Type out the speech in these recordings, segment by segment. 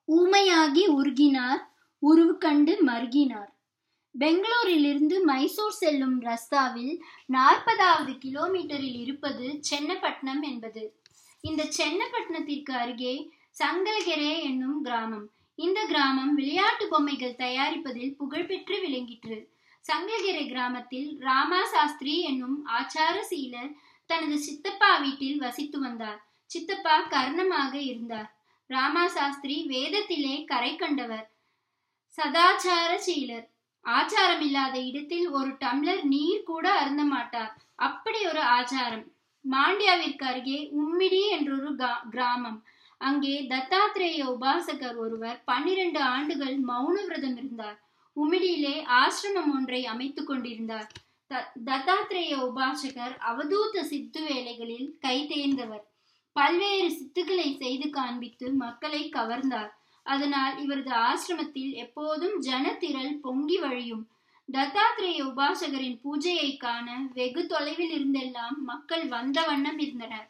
ஊமையாகி உருகினார் உருவு கண்டு மருகினார் பெங்களூரிலிருந்து மைசூர் செல்லும் ரஸ்தாவில் நாற்பதாவது கிலோமீட்டரில் இருப்பது சென்னப்பட்டினம் என்பது இந்த சென்னப்பட்டினத்திற்கு அருகே சங்கல்கெரே என்னும் கிராமம் இந்த கிராமம் விளையாட்டு பொம்மைகள் தயாரிப்பதில் புகழ்பெற்று விளங்கிற்று சங்கல்கெரே கிராமத்தில் ராமா சாஸ்திரி என்னும் ஆச்சார சீலர் தனது சித்தப்பா வீட்டில் வசித்து வந்தார் சித்தப்பா கர்ணமாக இருந்தார் ராமா சாஸ்திரி வேதத்திலே கரை கண்டவர் சதாச்சார சீலர் ஆச்சாரம் இல்லாத இடத்தில் ஒரு டம்ளர் நீர் கூட அருந்த மாட்டார் அப்படி ஒரு ஆச்சாரம் மாண்டியாவிற்கு அருகே உம்மிடி என்றொரு கிராமம் அங்கே தத்தாத்திரேய உபாசகர் ஒருவர் பன்னிரண்டு ஆண்டுகள் மௌன விரதம் இருந்தார் உமிடியிலே ஆசிரமம் ஒன்றை அமைத்துக் கொண்டிருந்தார் தத்தாத்திரேய உபாசகர் அவதூத சித்து வேலைகளில் கை தேர்ந்தவர் பல்வேறு சித்துக்களை செய்து காண்பித்து மக்களை கவர்ந்தார் அதனால் இவரது ஆசிரமத்தில் எப்போதும் ஜனத்திரள் பொங்கி வழியும் தத்தாத்திரேய உபாசகரின் பூஜையை காண வெகு தொலைவில் இருந்தெல்லாம் மக்கள் வந்த வண்ணம் இருந்தனர்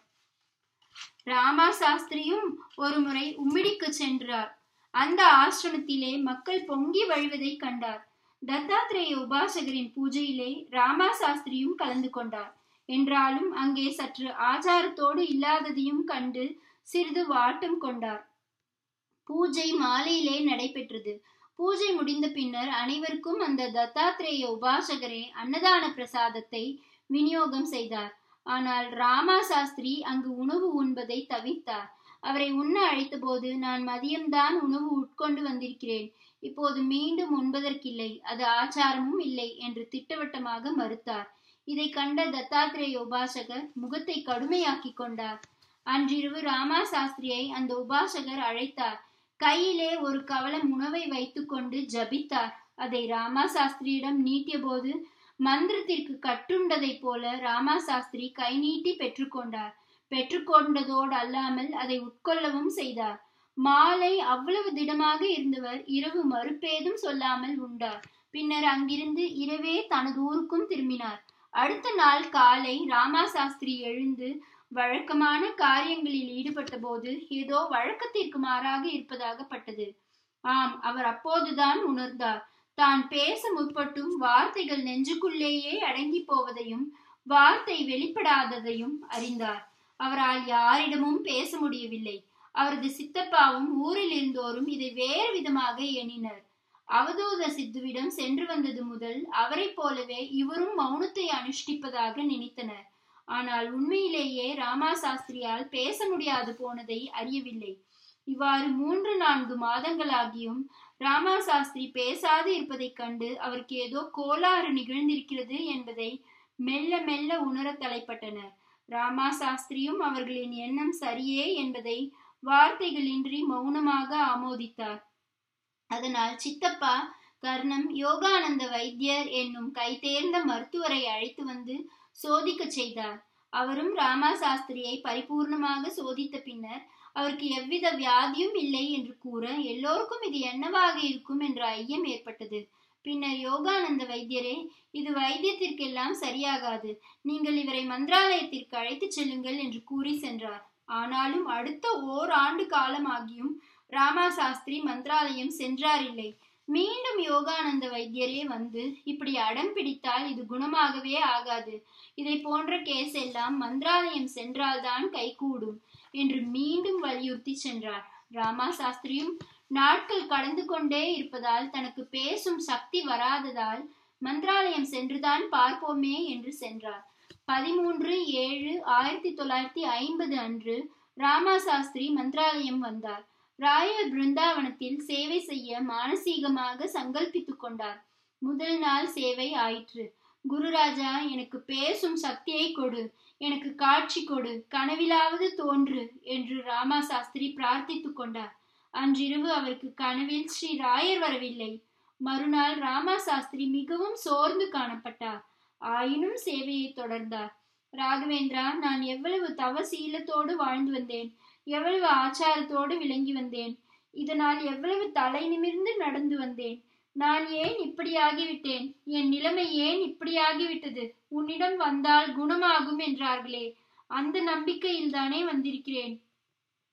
ராமா சாஸ்திரியும் ஒரு முறை உம்மிடிக்கு சென்றார் அந்த ஆசிரமத்திலே மக்கள் பொங்கி வழிவதை கண்டார் தத்தாத்திரேய உபாசகரின் பூஜையிலே ராமா சாஸ்திரியும் கலந்து கொண்டார் என்றாலும் அங்கே சற்று ஆச்சாரத்தோடு இல்லாததையும் கண்டு சிறிது வாட்டம் கொண்டார் பூஜை மாலையிலே நடைபெற்றது பூஜை முடிந்த பின்னர் அனைவருக்கும் அந்த தத்தாத்திரேய உபாசகரே அன்னதான பிரசாதத்தை விநியோகம் செய்தார் ஆனால் ராமா சாஸ்திரி அங்கு உணவு உண்பதை தவிர்த்தார் அவரை உண்ண அழைத்தபோது நான் மதியம்தான் உணவு உட்கொண்டு வந்திருக்கிறேன் இப்போது மீண்டும் உண்பதற்கில்லை அது ஆச்சாரமும் இல்லை என்று திட்டவட்டமாக மறுத்தார் இதை கண்ட தத்தாத்திரேய உபாசகர் முகத்தை கடுமையாக்கி கொண்டார் அன்றிரவு ராமா சாஸ்திரியை அந்த உபாசகர் அழைத்தார் கையிலே ஒரு கவலம் உணவை வைத்துக்கொண்டு ஜபித்தார் அதை ராமா சாஸ்திரியிடம் நீட்டிய போது மந்திரத்திற்கு கட்டுண்டதைப் போல ராமா சாஸ்திரி கை நீட்டி பெற்றுக்கொண்டார் பெற்றுக்கொண்டதோடு அல்லாமல் அதை உட்கொள்ளவும் செய்தார் மாலை அவ்வளவு திடமாக இருந்தவர் இரவு மறுப்பேதும் சொல்லாமல் உண்டார் பின்னர் அங்கிருந்து இரவே தனது ஊருக்கும் திரும்பினார் அடுத்த நாள் காலை ராமா சாஸ்திரி எழுந்து வழக்கமான காரியங்களில் ஈடுபட்ட போது ஏதோ வழக்கத்திற்கு மாறாக இருப்பதாக பட்டது ஆம் அவர் அப்போதுதான் உணர்ந்தார் தான் பேச முற்பட்டும் வார்த்தைகள் நெஞ்சுக்குள்ளேயே அடங்கி போவதையும் வார்த்தை வெளிப்படாததையும் அறிந்தார் அவரால் யாரிடமும் பேச முடியவில்லை அவரது சித்தப்பாவும் ஊரில் இருந்தோரும் இதை வேறு விதமாக எண்ணினர் அவதூத சித்துவிடம் சென்று வந்தது முதல் அவரைப் போலவே இவரும் மௌனத்தை அனுஷ்டிப்பதாக நினைத்தனர் ஆனால் உண்மையிலேயே ராமா சாஸ்திரியால் பேச முடியாது போனதை அறியவில்லை இவ்வாறு மூன்று நான்கு மாதங்களாகியும் ராமா சாஸ்திரி பேசாது இருப்பதைக் கண்டு அவருக்கு ஏதோ கோளாறு நிகழ்ந்திருக்கிறது என்பதை மெல்ல மெல்ல உணர தலைப்பட்டனர் ராமா சாஸ்திரியும் அவர்களின் எண்ணம் சரியே என்பதை வார்த்தைகளின்றி மௌனமாக ஆமோதித்தார் அதனால் சித்தப்பா கர்ணம் யோகானந்த வைத்தியர் என்னும் கைதேர்ந்த மருத்துவரை அழைத்து வந்து சோதிக்க செய்தார் அவரும் ராமா சாஸ்திரியை பரிபூர்ணமாக சோதித்த பின்னர் அவருக்கு எவ்வித வியாதியும் இல்லை என்று கூற எல்லோருக்கும் இது என்னவாக இருக்கும் என்ற ஐயம் ஏற்பட்டது பின்னர் யோகானந்த வைத்தியரே இது வைத்தியத்திற்கெல்லாம் சரியாகாது நீங்கள் இவரை மந்திராலயத்திற்கு அழைத்துச் செல்லுங்கள் என்று கூறி சென்றார் ஆனாலும் அடுத்த ஓர் ஆண்டு காலமாகியும் ராமா சாஸ்திரி மந்திராலயம் சென்றாரில்லை மீண்டும் யோகானந்த வைத்தியரே வந்து இப்படி அடம் பிடித்தால் இது குணமாகவே ஆகாது இதை போன்ற கேஸ் எல்லாம் மந்திராலயம் சென்றால்தான் கைகூடும் என்று மீண்டும் வலியுறுத்தி சென்றார் ராமா சாஸ்திரியும் நாட்கள் கடந்து கொண்டே இருப்பதால் தனக்கு பேசும் சக்தி வராததால் மந்திராலயம் சென்றுதான் பார்ப்போமே என்று சென்றார் பதிமூன்று ஏழு ஆயிரத்தி தொள்ளாயிரத்தி ஐம்பது அன்று ராமா சாஸ்திரி மந்திராலயம் வந்தார் ராயல் பிருந்தாவனத்தில் சேவை செய்ய மானசீகமாக சங்கல்பித்துக் கொண்டார் முதல் நாள் சேவை ஆயிற்று குருராஜா எனக்கு பேசும் சக்தியை கொடு எனக்கு காட்சி கொடு கனவிலாவது தோன்று என்று ராமா சாஸ்திரி பிரார்த்தித்துக் கொண்டார் அன்றிரவு அவருக்கு கனவில் ஸ்ரீ ராயர் வரவில்லை மறுநாள் ராமா சாஸ்திரி மிகவும் சோர்ந்து காணப்பட்டார் ஆயினும் சேவையை தொடர்ந்தார் ராகவேந்திரா நான் எவ்வளவு தவ சீலத்தோடு வாழ்ந்து வந்தேன் எவ்வளவு ஆச்சாரத்தோடு விளங்கி வந்தேன் இதனால் எவ்வளவு தலை நிமிர்ந்து நடந்து வந்தேன் நான் ஏன் இப்படியாகிவிட்டேன் என் நிலைமை ஏன் இப்படியாகிவிட்டது உன்னிடம் வந்தால் குணமாகும் என்றார்களே அந்த நம்பிக்கையில் தானே வந்திருக்கிறேன்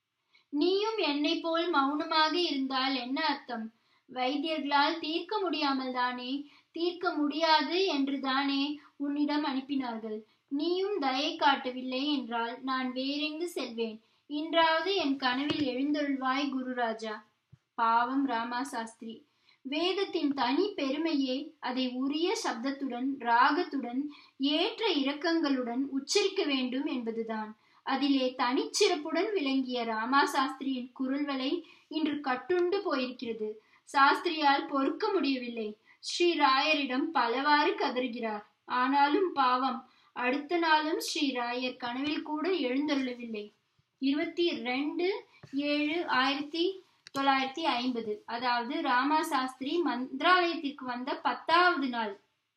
நீயும் என்னை போல் மௌனமாக இருந்தால் என்ன அர்த்தம் வைத்தியர்களால் தீர்க்க முடியாமல் தானே தீர்க்க முடியாது என்று தானே உன்னிடம் அனுப்பினார்கள் நீயும் தயை காட்டவில்லை என்றால் நான் வேறெங்கு செல்வேன் இன்றாவது என் கனவில் எழுந்தருள்வாய் குருராஜா பாவம் ராமா சாஸ்திரி வேதத்தின் தனி பெருமையே அதை உரிய சப்தத்துடன் ராகத்துடன் ஏற்ற இறக்கங்களுடன் உச்சரிக்க வேண்டும் என்பதுதான் அதிலே தனிச்சிறப்புடன் விளங்கிய ராமா சாஸ்திரியின் குரல்வலை இன்று கட்டுண்டு போயிருக்கிறது சாஸ்திரியால் பொறுக்க முடியவில்லை ஸ்ரீ ராயரிடம் பலவாறு கதறுகிறார் ஆனாலும் பாவம் அடுத்த நாளும் ஸ்ரீ ராயர் கனவில் கூட எழுந்தருளவில்லை இருபத்தி ரெண்டு ஏழு ஆயிரத்தி தொள்ளாயிரத்தி ஐம்பது அதாவது ராமா சாஸ்திரி மந்திராலயத்திற்கு வந்த பத்தாவது நாள்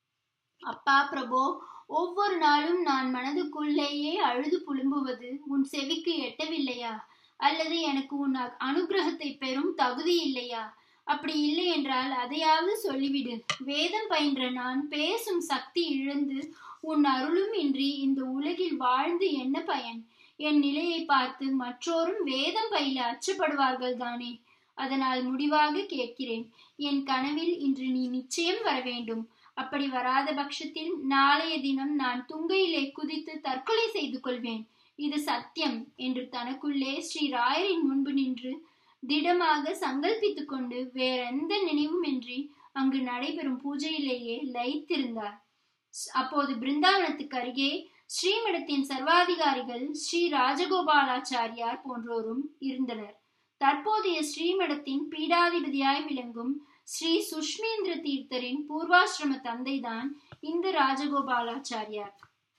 அப்பா பிரபோ ஒவ்வொரு நாளும் நான் மனதுக்குள்ளேயே அழுது புழும்புவது உன் செவிக்கு எட்டவில்லையா அல்லது எனக்கு உன் அனுகிரகத்தை பெறும் தகுதி இல்லையா அப்படி இல்லை என்றால் அதையாவது சொல்லிவிடு வேதம் பயின்ற நான் பேசும் சக்தி இழந்து உன் அருளும் இன்றி இந்த உலகில் வாழ்ந்து என்ன பயன் என் நிலையை பார்த்து மற்றோரும் வேதம் பயில அச்சப்படுவார்கள் தானே அதனால் முடிவாக கேட்கிறேன் என் கனவில் இன்று நீ நிச்சயம் வர வேண்டும் அப்படி வராத பட்சத்தில் நாளைய தினம் நான் துங்கையிலே குதித்து தற்கொலை செய்து கொள்வேன் இது சத்தியம் என்று தனக்குள்ளே ஸ்ரீ ராயரின் முன்பு நின்று திடமாக சங்கல்பித்துக் கொண்டு வேறெந்த நினைவுமின்றி அங்கு நடைபெறும் பூஜையிலேயே லயித்திருந்தார் அப்போது பிருந்தாவனத்துக்கு அருகே ஸ்ரீமடத்தின் சர்வாதிகாரிகள் ஸ்ரீ ராஜகோபாலாச்சாரியார் போன்றோரும் இருந்தனர் தற்போதைய ஸ்ரீமடத்தின் பீடாதிபதியாய் விளங்கும் ஸ்ரீ சுஷ்மேந்திர தீர்த்தரின் பூர்வாசிரம தந்தைதான் இந்த ராஜகோபாலாச்சாரியார்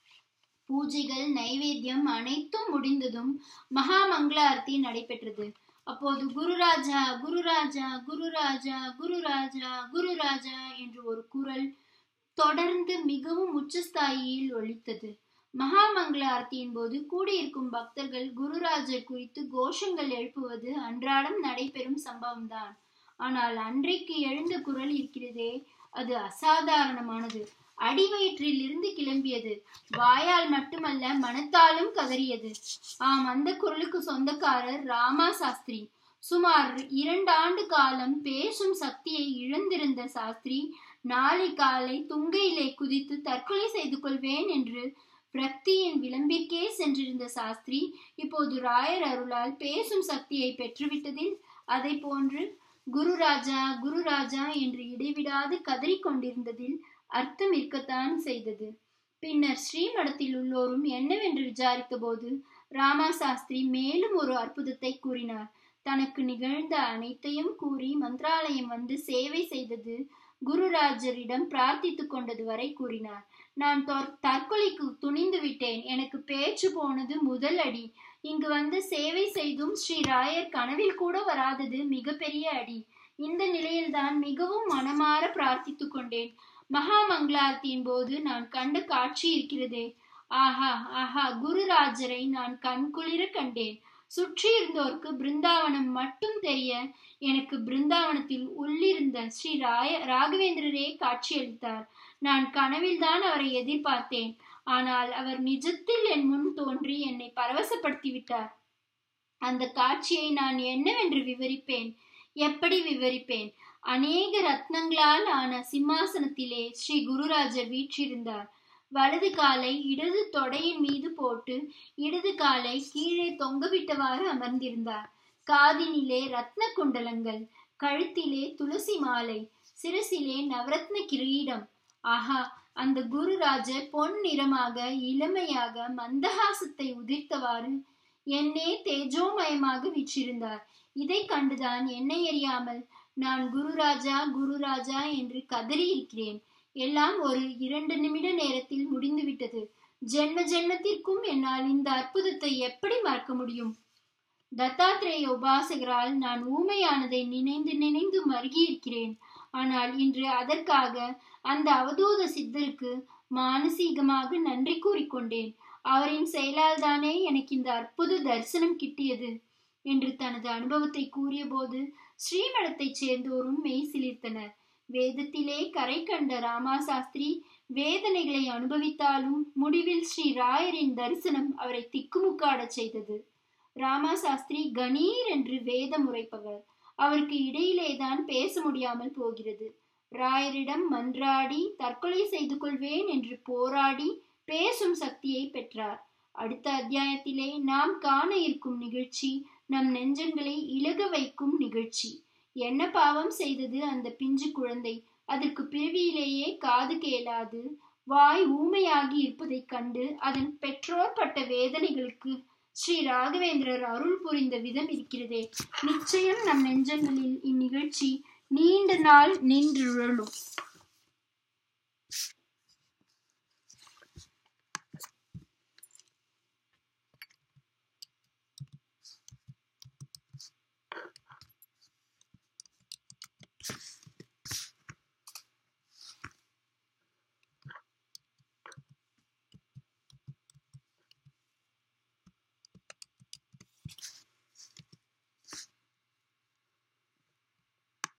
பூஜைகள் நைவேத்தியம் அனைத்தும் முடிந்ததும் மகா மங்களாரத்தி நடைபெற்றது அப்போது குருராஜா குருராஜா குருராஜா குருராஜா குருராஜா என்று ஒரு குரல் தொடர்ந்து மிகவும் உச்சஸ்தாயியில் ஒலித்தது மகாமங்கள ஆர்த்தியின் போது கூடியிருக்கும் பக்தர்கள் குருராஜர் குறித்து கோஷங்கள் எழுப்புவது அன்றாடம் நடைபெறும் சம்பவம்தான் ஆனால் அன்றைக்கு எழுந்த குரல் இருக்கிறதே அது அசாதாரணமானது அடிவயிற்றில் இருந்து கிளம்பியது வாயால் மட்டுமல்ல மனத்தாலும் கதறியது ஆம் அந்த குரலுக்கு சொந்தக்காரர் ராமா சாஸ்திரி சுமார் இரண்டு ஆண்டு காலம் பேசும் சக்தியை இழந்திருந்த சாஸ்திரி நாளை காலை துங்கையிலே குதித்து தற்கொலை செய்து கொள்வேன் என்று பிரக்தியின் விளம்பிற்கே சென்றிருந்த சாஸ்திரி இப்போது ராயர் அருளால் பேசும் சக்தியை பெற்றுவிட்டதில் அதை போன்று குருராஜா குருராஜா என்று இடைவிடாது கதறிக்கொண்டிருந்ததில் அர்த்தம் இருக்கத்தான் செய்தது பின்னர் ஸ்ரீமடத்தில் உள்ளோரும் என்னவென்று விசாரித்த போது ராமா சாஸ்திரி மேலும் ஒரு அற்புதத்தை கூறினார் தனக்கு நிகழ்ந்த அனைத்தையும் கூறி மந்திராலயம் வந்து சேவை செய்தது குருராஜரிடம் பிரார்த்தித்துக் கொண்டது வரை கூறினார் நான் தற்கொலைக்கு துணிந்து விட்டேன் எனக்கு பேச்சு போனது முதல் அடி இங்கு வந்து சேவை செய்தும் ஸ்ரீ ராயர் கனவில் கூட வராதது மிகப்பெரிய அடி இந்த நிலையில்தான் மிகவும் மனமாற பிரார்த்தித்துக் கொண்டேன் மகா மங்களாரத்தின் போது நான் கண்ட காட்சி இருக்கிறதே ஆஹா ஆஹா குருராஜரை நான் கண்குளிர கண்டேன் சுற்றி இருந்தோருக்கு பிருந்தாவனம் மட்டும் தெரிய எனக்கு பிருந்தாவனத்தில் உள்ளிருந்த ஸ்ரீ ராய ராகவேந்திரரே காட்சியளித்தார் நான் கனவில்தான் அவரை எதிர்பார்த்தேன் ஆனால் அவர் நிஜத்தில் என் முன் தோன்றி என்னை பரவசப்படுத்தி விட்டார் அந்த காட்சியை நான் என்னவென்று விவரிப்பேன் எப்படி விவரிப்பேன் அநேக ரத்னங்களால் ஆன சிம்மாசனத்திலே ஸ்ரீ குருராஜர் வீற்றிருந்தார் வலது காலை இடது தொடையின் மீது போட்டு இடது காலை கீழே தொங்கவிட்டவாறு அமர்ந்திருந்தார் காதினிலே ரத்ன குண்டலங்கள் கழுத்திலே துளசி மாலை சிரசிலே நவரத்ன கிரீடம் ஆஹா அந்த குருராஜர் பொன் நிறமாக இளமையாக மந்தகாசத்தை உதிர்த்தவாறு என்னே தேஜோமயமாக வீற்றிருந்தார் இதை கண்டுதான் என்னை அறியாமல் நான் குருராஜா குருராஜா என்று கதறி இருக்கிறேன் எல்லாம் ஒரு இரண்டு நிமிட நேரத்தில் முடிந்துவிட்டது ஜென்ம ஜென்மத்திற்கும் என்னால் இந்த அற்புதத்தை எப்படி மறக்க முடியும் தத்தாத்திரேய உபாசகரால் நான் ஊமையானதை நினைந்து நினைந்து மருகி இருக்கிறேன் ஆனால் இன்று அதற்காக அந்த அவதூத சித்தருக்கு மானசீகமாக நன்றி கூறிக்கொண்டேன் அவரின் செயலால் தானே எனக்கு இந்த அற்புத தரிசனம் கிட்டியது என்று தனது அனுபவத்தை கூறியபோது ஸ்ரீமடத்தைச் சேர்ந்தோரும் மெய் சிலிர்த்தனர் வேதத்திலே கரை கண்ட ராமா சாஸ்திரி வேதனைகளை அனுபவித்தாலும் முடிவில் ஸ்ரீ ராயரின் தரிசனம் அவரை திக்குமுக்காடச் செய்தது ராமா சாஸ்திரி கணீர் என்று வேதம் உரைப்பவர் அவருக்கு இடையிலேதான் பேச முடியாமல் போகிறது ராயரிடம் மன்றாடி தற்கொலை செய்து கொள்வேன் என்று போராடி பேசும் சக்தியை பெற்றார் அடுத்த அத்தியாயத்திலே நாம் காண இருக்கும் நிகழ்ச்சி நம் நெஞ்சங்களை இலக வைக்கும் நிகழ்ச்சி என்ன பாவம் செய்தது அந்த பிஞ்சு குழந்தை அதற்கு பிறவியிலேயே காது கேளாது வாய் ஊமையாகி இருப்பதைக் கண்டு அதன் பெற்றோர் பட்ட வேதனைகளுக்கு ஸ்ரீ ராகவேந்திரர் அருள் புரிந்த விதம் இருக்கிறதே நிச்சயம் நம் நெஞ்சங்களில் இந்நிகழ்ச்சி நீண்ட நாள் நின்றுழலும்